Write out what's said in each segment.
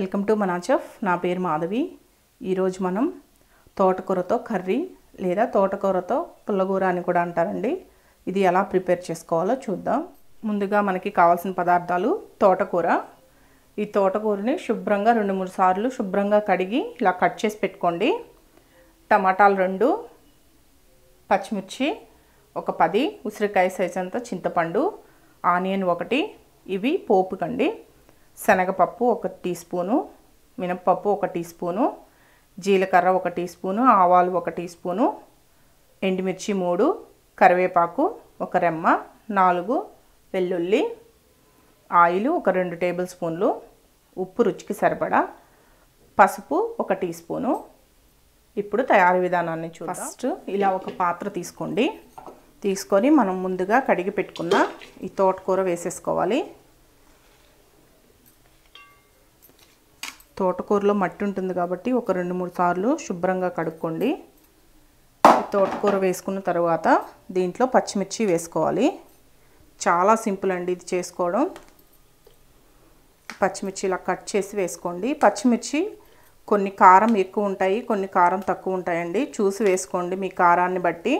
welcome to మనాచఫ్ నా పేరు మాధవి ఈరోజు మనం తోటకూరతో కర్రీ లేదా తోటకూరతో పుల్లగూర అని కూడా అంటారండి ఇది ఎలా ప్రిపేర్ చేసుకోవాలో చూద్దాం ముందుగా మనకి కావాల్సిన పదార్థాలు తోటకూర ఈ తోటకూరని శుభ్రంగా రెండు మూడు సార్లు శుభ్రంగా కడిగి ఇలా కట్ చేసి పెట్టుకోండి టమాటాలు రెండు పచ్చిమిర్చి ఒక పది ఉసిరికాయ సైజ్ అంత చింతపండు ఆనియన్ ఒకటి ఇవి పోపుకండి శనగపప్పు ఒక టీ స్పూను మినప్పప్పు ఒక టీ స్పూను జీలకర్ర ఒక టీ స్పూను ఆవాలు ఒక టీ స్పూను ఎండుమిర్చి మూడు కరివేపాకు ఒక రెమ్మ నాలుగు వెల్లుల్లి ఆయిల్ ఒక రెండు టేబుల్ స్పూన్లు ఉప్పు రుచికి సరిపడా పసుపు ఒక టీ స్పూను ఇప్పుడు తయారీ విధానాన్ని చూద్దాం ఫస్ట్ ఇలా ఒక పాత్ర తీసుకోండి తీసుకొని మనం ముందుగా కడిగి పెట్టుకున్న ఈ తోటకూర వేసేసుకోవాలి తోటకూరలో మట్టి ఉంటుంది కాబట్టి ఒక రెండు మూడు సార్లు శుభ్రంగా కడుక్కోండి ఈ తోటకూర వేసుకున్న తర్వాత దీంట్లో పచ్చిమిర్చి వేసుకోవాలి చాలా సింపుల్ అండి ఇది చేసుకోవడం పచ్చిమిర్చి ఇలా కట్ చేసి వేసుకోండి పచ్చిమిర్చి కొన్ని కారం ఎక్కువ ఉంటాయి కొన్ని కారం తక్కువ ఉంటాయండి చూసి వేసుకోండి మీ కారాన్ని బట్టి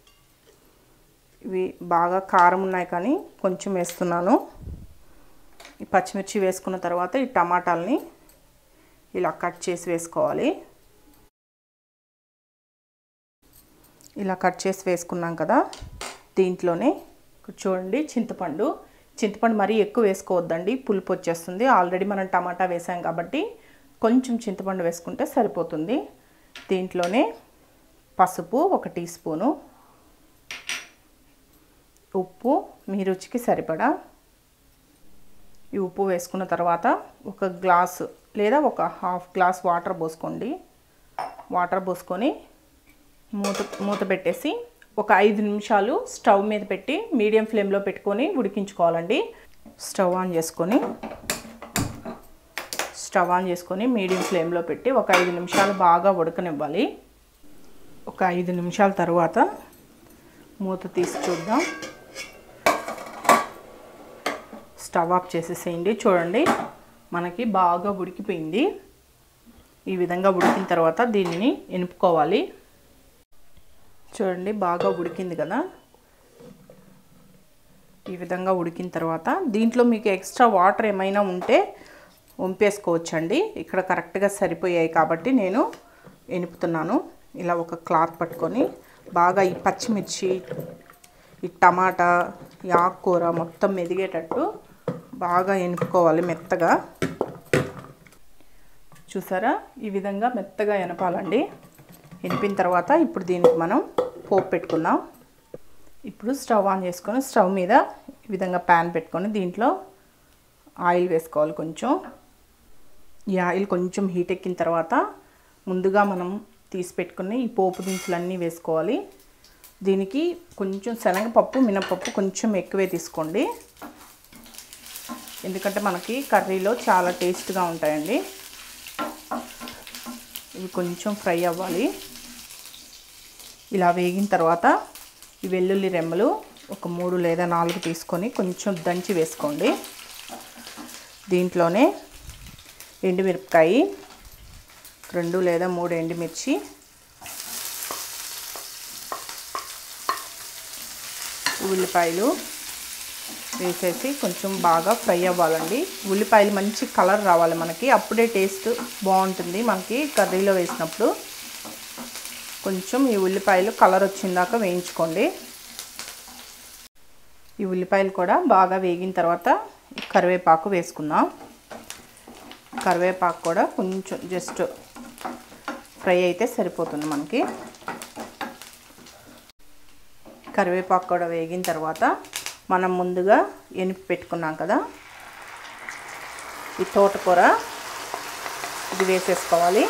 ఇవి బాగా కారం ఉన్నాయి కానీ కొంచెం వేస్తున్నాను ఈ పచ్చిమిర్చి వేసుకున్న తర్వాత ఈ టమాటాలని ఇలా కట్ చేసి వేసుకోవాలి ఇలా కట్ చేసి వేసుకున్నాం కదా దీంట్లోనే చూడండి చింతపండు చింతపండు మరీ ఎక్కువ వేసుకోవద్దండి పులుపు వచ్చేస్తుంది ఆల్రెడీ మనం టమాటా వేసాం కాబట్టి కొంచెం చింతపండు వేసుకుంటే సరిపోతుంది దీంట్లోనే పసుపు ఒక టీ స్పూను ఉప్పు మీ రుచికి సరిపడా ఈ ఉప్పు వేసుకున్న తర్వాత ఒక గ్లాసు లేదా ఒక హాఫ్ గ్లాస్ వాటర్ పోసుకోండి వాటర్ పోసుకొని మూత మూత పెట్టేసి ఒక ఐదు నిమిషాలు స్టవ్ మీద పెట్టి మీడియం ఫ్లేమ్లో పెట్టుకొని ఉడికించుకోవాలండి స్టవ్ ఆన్ చేసుకొని స్టవ్ ఆన్ చేసుకొని మీడియం ఫ్లేమ్లో పెట్టి ఒక ఐదు నిమిషాలు బాగా ఉడకనివ్వాలి ఒక ఐదు నిమిషాల తర్వాత మూత తీసి చూద్దాం స్టవ్ ఆఫ్ చేసేసేయండి చూడండి మనకి బాగా ఉడికిపోయింది ఈ విధంగా ఉడికిన తర్వాత దీనిని ఎనుపుకోవాలి చూడండి బాగా ఉడికింది కదా ఈ విధంగా ఉడికిన తర్వాత దీంట్లో మీకు ఎక్స్ట్రా వాటర్ ఏమైనా ఉంటే వంపేసుకోవచ్చండి ఇక్కడ కరెక్ట్గా సరిపోయాయి కాబట్టి నేను ఎనుపుతున్నాను ఇలా ఒక క్లాత్ పట్టుకొని బాగా ఈ పచ్చిమిర్చి ఈ టమాటా ఈ ఆకుకూర మొత్తం మెదిగేటట్టు బాగా ఎనుపుకోవాలి మెత్తగా చూసారా ఈ విధంగా మెత్తగా ఎనపాలండి ఎనిపిన తర్వాత ఇప్పుడు దీనికి మనం పోపు పెట్టుకుందాం ఇప్పుడు స్టవ్ ఆన్ చేసుకొని స్టవ్ మీద ఈ విధంగా ప్యాన్ పెట్టుకొని దీంట్లో ఆయిల్ వేసుకోవాలి కొంచెం ఈ ఆయిల్ కొంచెం హీట్ ఎక్కిన తర్వాత ముందుగా మనం తీసి పెట్టుకుని ఈ పోపు దినుసులన్నీ వేసుకోవాలి దీనికి కొంచెం శనగపప్పు మినపప్పు కొంచెం ఎక్కువే తీసుకోండి ఎందుకంటే మనకి కర్రీలో చాలా టేస్ట్గా ఉంటాయండి ఇవి కొంచెం ఫ్రై అవ్వాలి ఇలా వేగిన తర్వాత ఈ వెల్లుల్లి రెమ్మలు ఒక మూడు లేదా నాలుగు తీసుకొని కొంచెం దంచి వేసుకోండి దీంట్లోనే ఎండుమిరపకాయ రెండు లేదా మూడు ఎండుమిర్చి ఉల్లిపాయలు వేసేసి కొంచెం బాగా ఫ్రై అవ్వాలండి ఉల్లిపాయలు మంచి కలర్ రావాలి మనకి అప్పుడే టేస్ట్ బాగుంటుంది మనకి కర్రీలో వేసినప్పుడు కొంచెం ఈ ఉల్లిపాయలు కలర్ వచ్చిందాక వేయించుకోండి ఈ ఉల్లిపాయలు కూడా బాగా వేగిన తర్వాత కరివేపాకు వేసుకుందాం కరివేపాకు కూడా కొంచెం జస్ట్ ఫ్రై అయితే సరిపోతుంది మనకి కరివేపాకు కూడా వేగిన తర్వాత మనం ముందుగా ఎనిపి పెట్టుకున్నాం కదా ఈ తోటకూర ఇది వేసేసుకోవాలి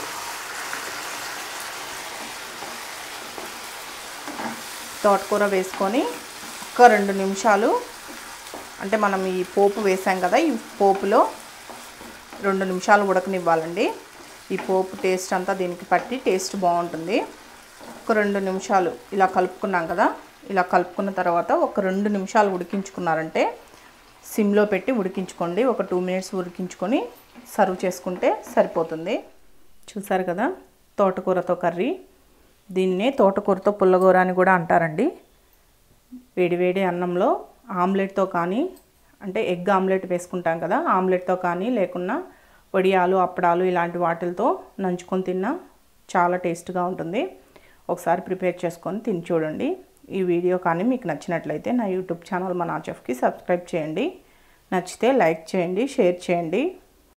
తోటకూర వేసుకొని ఒక రెండు నిమిషాలు అంటే మనం ఈ పోపు వేసాం కదా ఈ పోపులో రెండు నిమిషాలు ఉడకనివ్వాలండి ఈ పోపు టేస్ట్ అంతా దీనికి పట్టి టేస్ట్ బాగుంటుంది ఒక రెండు నిమిషాలు ఇలా కలుపుకున్నాం కదా ఇలా కలుపుకున్న తర్వాత ఒక రెండు నిమిషాలు ఉడికించుకున్నారంటే సిమ్లో పెట్టి ఉడికించుకోండి ఒక టూ మినిట్స్ ఉడికించుకొని సర్వ్ చేసుకుంటే సరిపోతుంది చూసారు కదా తోటకూరతో కర్రీ దీన్నే తోటకూరతో పుల్లగూర అని కూడా అంటారండి వేడివేడి అన్నంలో ఆమ్లెట్తో కానీ అంటే ఎగ్ ఆమ్లెట్ వేసుకుంటాం కదా ఆమ్లెట్తో కానీ లేకున్నా వడియాలు అప్పడాలు ఇలాంటి వాటిలతో నంచుకొని తిన్నా చాలా టేస్ట్గా ఉంటుంది ఒకసారి ప్రిపేర్ చేసుకొని తిని చూడండి ఈ వీడియో కానీ మీకు నచ్చినట్లయితే నా యూట్యూబ్ ఛానల్ మన ఆచఫ్కి సబ్స్క్రైబ్ చేయండి నచ్చితే లైక్ చేయండి షేర్ చేయండి